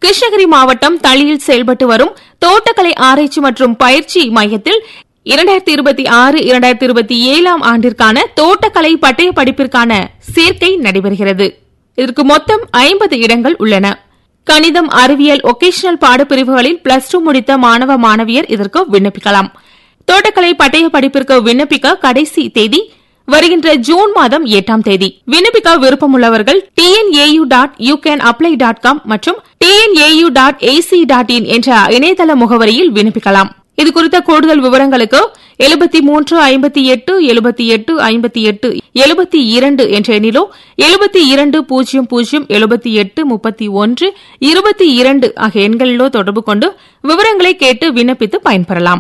கிருஷ்ணகிரி மாவட்டம் தளியில் செயல்பட்டு வரும் தோட்டக்கலை ஆராய்ச்சி மற்றும் பயிற்சி மையத்தில் இரண்டாயிரத்தி இருபத்தி ஆறு இரண்டாயிரத்தி இருபத்தி ஏழாம் ஆண்டிற்கான தோட்டக்கலை பட்டய படிப்பிற்கான சேர்க்கை நடைபெறுகிறது இதற்கு மொத்தம் ஐம்பது இடங்கள் உள்ளன கணிதம் அறிவியல் ஒகேஷனல் பாடப்பிரிவுகளில் பிளஸ் டூ முடித்த மாணவ மாணவியர் இதற்கு விண்ணப்பிக்கலாம் தோட்டக்கலை பட்டய படிப்பிற்கு விண்ணப்பிக்க கடைசி தேதி வருகின்ற ஜூன் மாதம் எட்டாம் தேதி விண்ணப்பிக்க விருப்பமுள்ளவர்கள் TNAU dot you can apply dot com மற்றும் TNAU dot AC dot in என்ற இணையதள முகவரியில் விண்ணப்பிக்கலாம் இது குறித்த கூடுதல் விவரங்களுக்கு எழுபத்தி மூன்று ஐம்பத்தி எட்டு எழுபத்தி எட்டு ஐம்பத்தி எட்டு எழுபத்தி இரண்டு என்ற எண்ணிலோ எழுபத்தி இரண்டு பூஜ்ஜியம் பூஜ்ஜியம் எழுபத்தி எட்டு முப்பத்தி ஒன்று இருபத்தி இரண்டு ஆகிய எண்களிலோ தொடர்பு கொண்டு விவரங்களை கேட்டு விண்ணப்பித்து பயன்பெறலாம்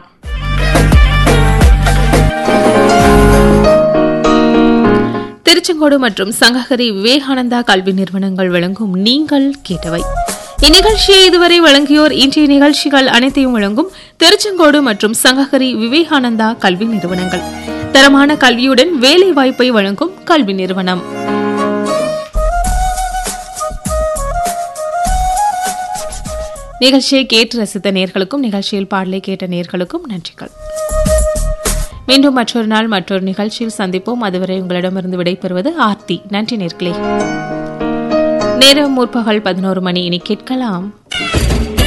திருச்செங்கோடு மற்றும் சங்ககிரி விவேகானந்தா கல்வி நிறுவனங்கள் வழங்கும் நீங்கள் கேட்டவை இந்நிகழ்ச்சியை இதுவரை வழங்கியோர் இன்றைய நிகழ்ச்சிகள் அனைத்தையும் வழங்கும் திருச்செங்கோடு மற்றும் சங்ககிரி விவேகானந்தா கல்வி நிறுவனங்கள் தரமான கல்வியுடன் வேலை வாய்ப்பை வழங்கும் கல்வி நிறுவனம் நிகழ்ச்சியை கேட்டு ரசித்த நேர்களுக்கும் நிகழ்ச்சியில் பாடலை கேட்ட நேர்களுக்கும் நன்றிகள் மீண்டும் மற்றொரு நாள் மற்றொரு நிகழ்ச்சியில் சந்திப்போம் அதுவரை உங்களிடமிருந்து விடைபெறுவது ஆர்த்தி நன்றி நேர்களே நேரம் முற்பகல் பதினோரு மணி இனி கேட்கலாம்